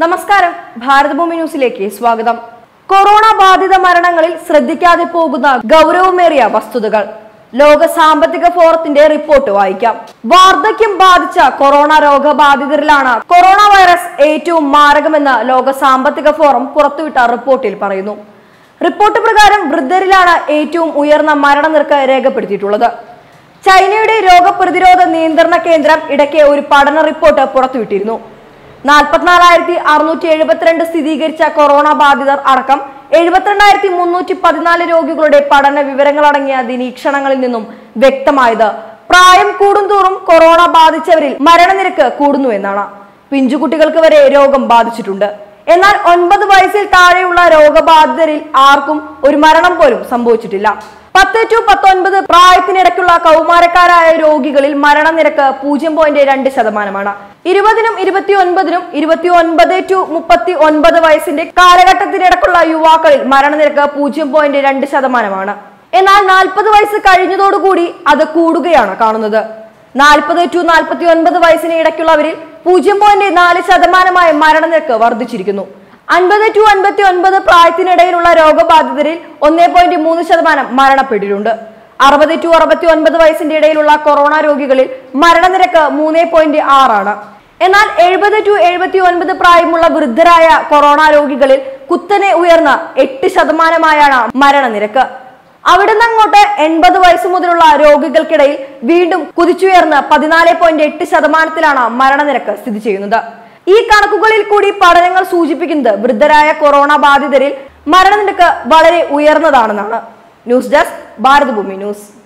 നമസ്കാരം ഭാരതഭൂമി ന്യൂസിലേക്ക് സ്വാഗതം കൊറോണ ബാധിത മരണങ്ങളിൽ ശ്രദ്ധിക്കാതെ പോകുന്ന ഗൗരവമേറിയ വസ്തുതകൾ ലോക സാമ്പത്തിക ഫോറത്തിന്റെ റിപ്പോർട്ട് വായിക്കാം വാർദ്ധക്യം ബാധിച്ച കൊറോണ രോഗബാധിതരിലാണ് കൊറോണ വൈറസ് ഏറ്റവും മാരകമെന്ന് ലോക സാമ്പത്തിക ഫോറം പുറത്തുവിട്ട റിപ്പോർട്ടിൽ പറയുന്നു റിപ്പോർട്ട് പ്രകാരം വൃദ്ധരിലാണ് ഏറ്റവും ഉയർന്ന മരണനിരക്ക് രേഖപ്പെടുത്തിയിട്ടുള്ളത് ചൈനയുടെ രോഗപ്രതിരോധ നിയന്ത്രണ കേന്ദ്രം ഇടയ്ക്ക് ഒരു പഠന റിപ്പോർട്ട് പുറത്തുവിട്ടിരുന്നു നാൽപ്പത്തിനാലായിരത്തി അറുന്നൂറ്റി എഴുപത്തിരണ്ട് സ്ഥിരീകരിച്ച കൊറോണ ബാധിതർ അടക്കം എഴുപത്തിരണ്ടായിരത്തി മുന്നൂറ്റി പതിനാല് രോഗികളുടെ പഠന വിവരങ്ങളടങ്ങിയ നിരീക്ഷണങ്ങളിൽ നിന്നും വ്യക്തമായത് പ്രായം കൂടുന്തോറും കൊറോണ ബാധിച്ചവരിൽ മരണനിരക്ക് കൂടുന്നു എന്നാണ് പിഞ്ചുകുട്ടികൾക്ക് വരെ രോഗം ബാധിച്ചിട്ടുണ്ട് എന്നാൽ ഒൻപത് വയസ്സിൽ താഴെയുള്ള രോഗബാധിതരിൽ ആർക്കും ഒരു മരണം പോലും സംഭവിച്ചിട്ടില്ല പത്ത് ടു പത്തൊൻപത് പ്രായത്തിനിടയ്ക്കുള്ള കൗമാരക്കാരായ രോഗികളിൽ മരണനിരക്ക് പൂജ്യം പോയിന്റ് രണ്ട് ശതമാനമാണ് ഇരുപതിനും ഇരുപത്തി ഒൻപതിനും ഇരുപത്തി ഒൻപത് ടു മുപ്പത്തി ഒൻപത് വയസ്സിന്റെ കാലഘട്ടത്തിനിടയ്ക്കുള്ള യുവാക്കളിൽ മരണനിരക്ക് പൂജ്യം പോയിന്റ് രണ്ട് ശതമാനമാണ് എന്നാൽ നാൽപ്പത് വയസ്സ് കഴിഞ്ഞതോടുകൂടി അത് കൂടുകയാണ് കാണുന്നത് നാൽപ്പത് ടു നാൽപ്പത്തി ഒൻപത് വയസ്സിന് ഇടയ്ക്കുള്ളവരിൽ പൂജ്യം പോയിന്റ് നാല് ശതമാനമായി മരണനിരക്ക് വർദ്ധിച്ചിരിക്കുന്നു അൻപത് ടു അൻപത്തി ഒൻപത് പ്രായത്തിനിടയിലുള്ള രോഗബാധിതരിൽ ഒന്നേ പോയിന്റ് മൂന്ന് ശതമാനം മരണപ്പെട്ടിട്ടുണ്ട് അറുപത് ടു അറുപത്തി ഒൻപത് വയസ്സിന്റെ ഇടയിലുള്ള കൊറോണ രോഗികളിൽ മരണനിരക്ക് മൂന്നേ പോയിന്റ് ആറാണ് എന്നാൽ എഴുപത് ടു എഴുപത്തി ഒൻപത് പ്രായമുള്ള വൃദ്ധരായ കൊറോണ രോഗികളിൽ കുത്തനെ ഉയർന്ന എട്ട് ശതമാനമായാണ് മരണനിരക്ക് അവിടുന്ന് അങ്ങോട്ട് എൺപത് വയസ്സ് മുതലുള്ള രോഗികൾക്കിടയിൽ വീണ്ടും കുതിച്ചുയർന്ന് പതിനാല് പോയിന്റ് എട്ട് ശതമാനത്തിലാണ് മരണനിരക്ക് സ്ഥിതി ചെയ്യുന്നത് ഈ കണക്കുകളിൽ കൂടി പഠനങ്ങൾ സൂചിപ്പിക്കുന്നത് വൃദ്ധരായ കൊറോണ ബാധിതരിൽ മരണനിരക്ക് വളരെ ഉയർന്നതാണെന്നാണ് ന്യൂസ് ഡെസ്ക് ഭാരതഭൂമി ന്യൂസ്